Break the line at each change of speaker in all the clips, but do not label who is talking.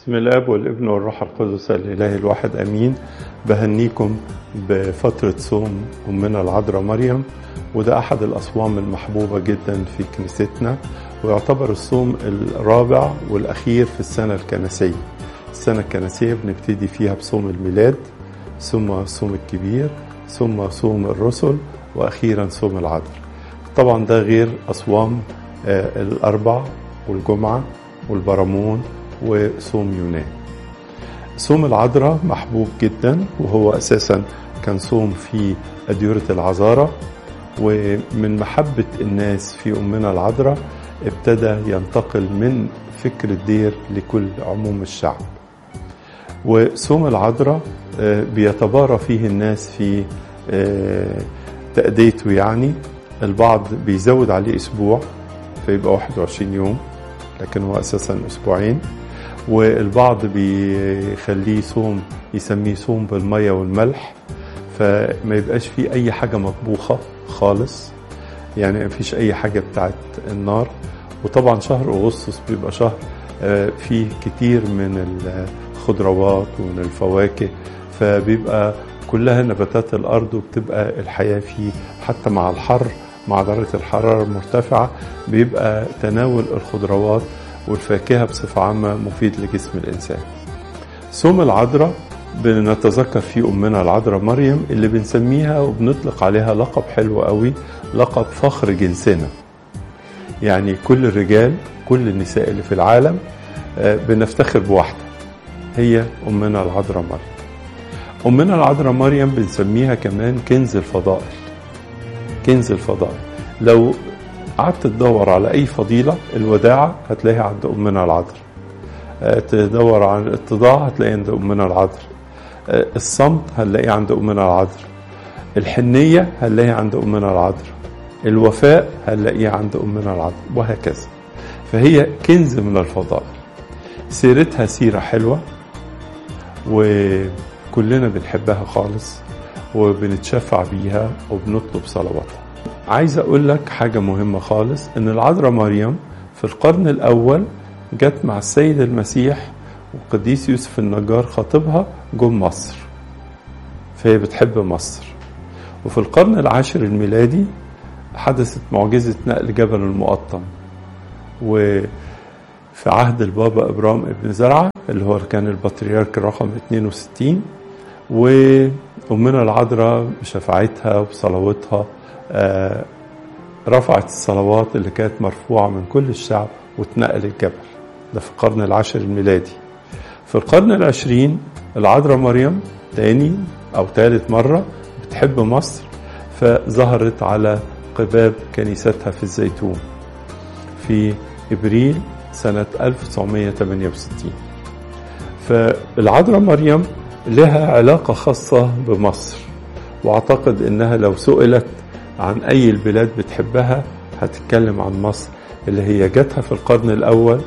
بسم الاب والابن والروح القدس الاله الواحد امين بهنيكم بفتره صوم امنا العذراء مريم وده احد الاصوام المحبوبه جدا في كنيستنا ويعتبر الصوم الرابع والاخير في السنه الكنسيه السنه الكنسيه بنبتدي فيها بصوم الميلاد ثم الصوم الكبير ثم صوم الرسل واخيرا صوم العذراء طبعا ده غير اصوام آه، الاربع والجمعه والبرامون وصوم يونان صوم العذراء محبوب جدا وهو اساسا كان صوم في اديره العذاره ومن محبه الناس في امنا العذراء ابتدى ينتقل من فكر الدير لكل عموم الشعب وصوم العذراء آه، بيتبارى فيه الناس في آه، تأديته يعني البعض بيزود عليه اسبوع فيبقى 21 يوم لكن هو اساسا اسبوعين والبعض بيخليه صوم يسميه صوم بالميه والملح فما يبقاش فيه اي حاجه مطبوخه خالص يعني ما فيش اي حاجه بتاعت النار وطبعا شهر اغسطس بيبقى شهر آه، فيه كتير من الخضروات ومن الفواكه فبيبقى كلها نباتات الارض وبتبقى الحياه فيه حتى مع الحر مع درجه الحراره المرتفعه بيبقى تناول الخضروات والفاكهه بصفه عامه مفيد لجسم الانسان. صوم العذراء بنتذكر فيه امنا العذراء مريم اللي بنسميها وبنطلق عليها لقب حلو قوي لقب فخر جنسنا. يعني كل الرجال كل النساء اللي في العالم آه، بنفتخر بواحده هي امنا العذراء مريم. امنا العذراء مريم بنسميها كمان كنز الفضائل. كنز الفضائل. لو قعدت تدور على اي فضيله الوداعه هتلاقيها عند امنا العذراء آه، تدور على الاتضاع هتلاقيها عند امنا العذراء آه، الصمت هنلاقيه عند امنا العذراء الحنيه هنلاقيها عند امنا العذراء الوفاء هنلاقيه عند امنا العذراء وهكذا فهي كنز من الفضائل سيرتها سيره حلوه وكلنا بنحبها خالص وبنتشفع بيها وبنطلب صلواتها عايز اقول لك حاجة مهمة خالص ان العذراء مريم في القرن الاول جت مع السيد المسيح والقديس يوسف النجار خاطبها جم مصر فهي بتحب مصر وفي القرن العاشر الميلادي حدثت معجزة نقل جبل المقطم وفي عهد البابا إبرام ابن زرعة اللي هو كان البطريرك رقم 62 وأمنا العذراء بشفاعتها وبصلواتها آه، رفعت الصلوات اللي كانت مرفوعة من كل الشعب واتنقل الجبل ده في القرن العاشر الميلادي في القرن العشرين العذراء مريم تاني أو تالت مرة بتحب مصر فظهرت على قباب كنيستها في الزيتون في إبريل سنة 1968 فالعذراء مريم لها علاقة خاصة بمصر واعتقد انها لو سئلت عن اي البلاد بتحبها هتتكلم عن مصر اللي هي جاتها في القرن الاول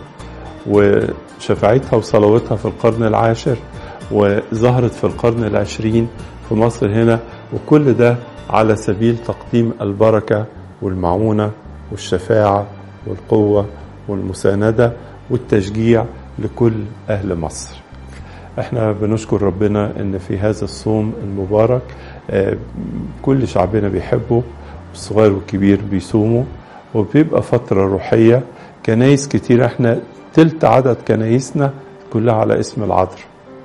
وشفاعتها وصلواتها في القرن العاشر وظهرت في القرن العشرين في مصر هنا وكل ده على سبيل تقديم البركة والمعونة والشفاعة والقوة والمساندة والتشجيع لكل أهل مصر احنا بنشكر ربنا ان في هذا الصوم المبارك آه، كل شعبنا بيحبه الصغير والكبير بيصوموا وبيبقى فترة روحية كنايس كتير احنا تلت عدد كنايسنا كلها على اسم العذراء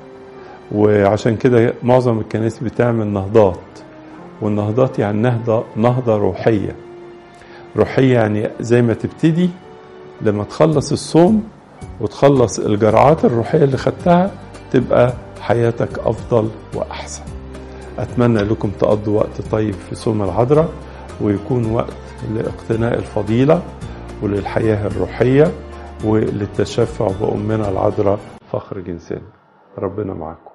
وعشان كده معظم الكنائس بتعمل نهضات والنهضات يعني نهضة نهضة روحية روحية يعني زي ما تبتدي لما تخلص الصوم وتخلص الجرعات الروحية اللي خدتها تبقى حياتك أفضل وأحسن أتمنى لكم تقضوا وقت طيب في صوم العذراء ويكون وقت لاقتناء الفضيلة وللحياة الروحية وللتشفع بأمنا العذراء فخر جنسنا ربنا معكم